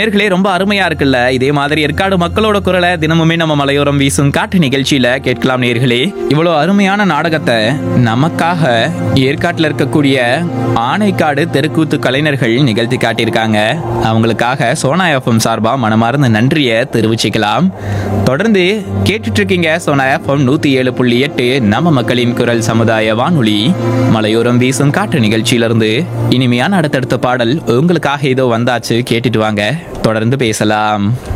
நேர்களே ரொம்ப அருமையா இருக்குல்ல இதே மாதிரி ஏற்காடு மக்களோட குரலை தினமுமே நம்ம மலையோரம் வீசும் காட்டு நிகழ்ச்சியில கேட்கலாம் நேர்களே இவ்வளவு அருமையான நாடகத்தை நமக்காக ஏற்காட்டில் இருக்கக்கூடிய ஆனைக்காடு தெருக்கூத்து கலைஞர்கள் நிகழ்த்தி காட்டியிருக்காங்க அவங்களுக்காக சோனா எஃப்எம் சார்பா மனமார்ந்த நன்றியை தெரிவிச்சுக்கலாம் தொடர்ந்து கேட்டுட்டு இருக்கீங்க சோனா எஃப்எம் நூத்தி ஏழு புள்ளி எட்டு நம்ம மக்களின் குரல் சமுதாய வானொலி மலையோரம் வீசும் காட்டு நிகழ்ச்சியிலிருந்து இனிமையான அடுத்தடுத்த பாடல் உங்களுக்காக ஏதோ வந்தாச்சு கேட்டுட்டு வாங்க தொடர்ந்து பேசலாம்